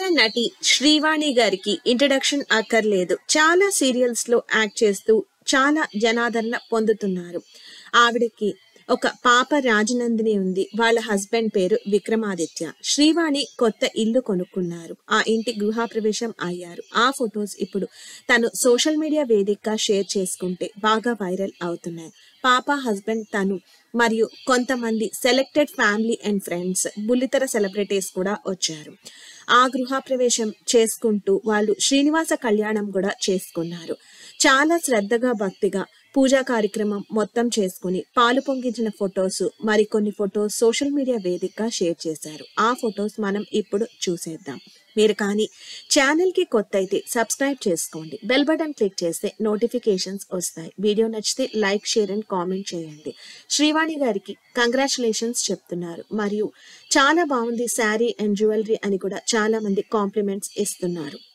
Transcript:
యువతర నటి శ్రీవాణి గారికి ఇంట్రడక్షన్ అక్కర్లేదు చాలా సీరియల్స్ లో యాక్ట్ చేస్తూ చాలా జనాదరణ పొందుతున్నారు ఆవిడకి ఒక పాప రాజనందిని ఉంది వాళ్ళ హస్బెండ్ పేరు విక్రమాదిత్య శ్రీవాణి కొత్త ఇల్లు కొనుక్కున్నారు ఆ ఇంటి గృహప్రవేశం అయ్యారు ఆ ఫొటోస్ ఇప్పుడు తను సోషల్ మీడియా వేదికగా షేర్ చేసుకుంటే బాగా వైరల్ అవుతున్నాయి పాప హస్బెండ్ తను మరియు కొంతమంది సెలెక్టెడ్ ఫ్యామిలీ అండ్ ఫ్రెండ్స్ బుల్లితెర సెలబ్రిటీస్ కూడా వచ్చారు ఆ గృహప్రవేశం చేసుకుంటూ వాళ్ళు శ్రీనివాస కళ్యాణం కూడా చేసుకున్నారు చాలా శ్రద్ధగా భక్తిగా పూజా కార్యక్రమం మొత్తం చేసుకుని పాలు పొంగించిన ఫొటోస్ మరికొన్ని ఫొటోస్ సోషల్ మీడియా వేదికగా షేర్ చేశారు ఆ ఫొటోస్ మనం ఇప్పుడు చూసేద్దాం మీరు కానీ ఛానల్కి కొత్త అయితే సబ్స్క్రైబ్ చేసుకోండి బెల్ బటన్ క్లిక్ చేస్తే నోటిఫికేషన్స్ వస్తాయి వీడియో నచ్చితే లైక్ షేర్ అండ్ కామెంట్ చేయండి శ్రీవాణి గారికి కంగ్రాచులేషన్స్ చెప్తున్నారు మరియు చాలా బాగుంది శారీ అండ్ జ్యువెలరీ అని కూడా చాలా మంది కాంప్లిమెంట్స్ ఇస్తున్నారు